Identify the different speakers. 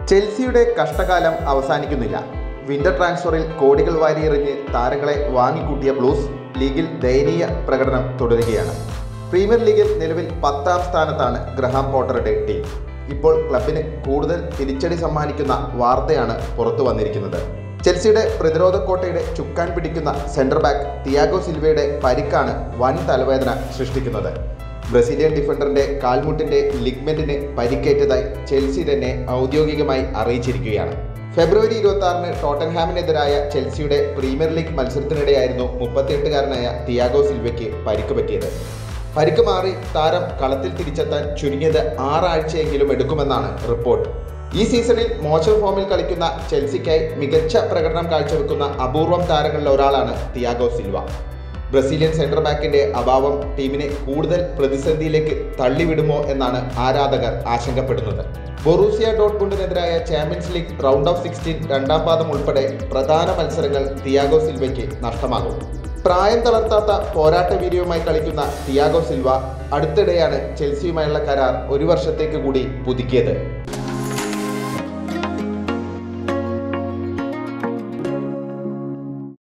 Speaker 1: ചെൽസിയുടെ കഷ്ടകാലം അവസാനിക്കുന്നില്ല വിന്റർ ട്രാൻസ്ഫറിൽ കോടികൾ വാരിയെറിഞ്ഞ് താരങ്ങളെ വാങ്ങിക്കൂട്ടിയ ബ്ലൂസ് ലീഗിൽ ദയനീയ പ്രകടനം തുടരുകയാണ് പ്രീമിയർ ലീഗിൽ നിലവിൽ പത്താം സ്ഥാനത്താണ് ഗ്രഹാം പോട്ടറുടെ ടീം ഇപ്പോൾ ക്ലബിന് കൂടുതൽ തിരിച്ചടി സമ്മാനിക്കുന്ന വാർത്തയാണ് പുറത്തു വന്നിരിക്കുന്നത് ചെൽസിയുടെ പ്രതിരോധ കോട്ടയുടെ ചുക്കാൻ പിടിക്കുന്ന സെന്റർ ബാക്ക് തിയാഗോ സിൽവയുടെ പരിക്കാണ് വൻ തലവേദന സൃഷ്ടിക്കുന്നത് ബ്രസീലിയൻ ഡിഫൻഡറിന്റെ കാൽമുട്ടിന്റെ ലിഗ്മെന്റിന് പരിക്കേറ്റതായി ചെൽസി തന്നെ ഔദ്യോഗികമായി അറിയിച്ചിരിക്കുകയാണ് ഫെബ്രുവരി ഇരുപത്തി ആറിന് ടോട്ടൻഹാമിനെതിരായ ചെൽസിയുടെ പ്രീമിയർ ലീഗ് മത്സരത്തിനിടെയായിരുന്നു മുപ്പത്തിയെട്ടുകാരനായ തിയാഗോ സിൽവയ്ക്ക് പരിക്ക് പറ്റിയത് പരിക്ക് മാറി താരം കളത്തിൽ തിരിച്ചെത്താൻ ചുരുങ്ങിയത് ആറാഴ്ചയെങ്കിലും എടുക്കുമെന്നാണ് റിപ്പോർട്ട് ഈ സീസണിൽ മോശം ഫോമിൽ കളിക്കുന്ന ചെൽസിക്കായി മികച്ച പ്രകടനം കാഴ്ചവെക്കുന്ന അപൂർവം താരങ്ങളിൽ ഒരാളാണ് തിയാഗോ സിൽവ ബ്രസീലിയൻ സെന്റർ ബാക്കിന്റെ അഭാവം ടീമിനെ കൂടുതൽ പ്രതിസന്ധിയിലേക്ക് തള്ളിവിടുമോ എന്നാണ് ആരാധകർ ആശങ്കപ്പെടുന്നത് ബൊറൂസിയ ഡോട്ട്മുണ്ടിനെതിരായ champions league round of sixteen രണ്ടാം പാദം ഉൾപ്പെടെ പ്രധാന മത്സരങ്ങൾ തിയാഗോ സിൽവയ്ക്ക് നഷ്ടമാകും പ്രായം തളർത്താത്ത പോരാട്ട വീര്യവുമായി കളിക്കുന്ന തിയാഗോ സിൽവ അടുത്തിടെയാണ് ചെൽസിയുമായുള്ള കരാർ ഒരു വർഷത്തേക്ക് കൂടി പുതുക്കിയത്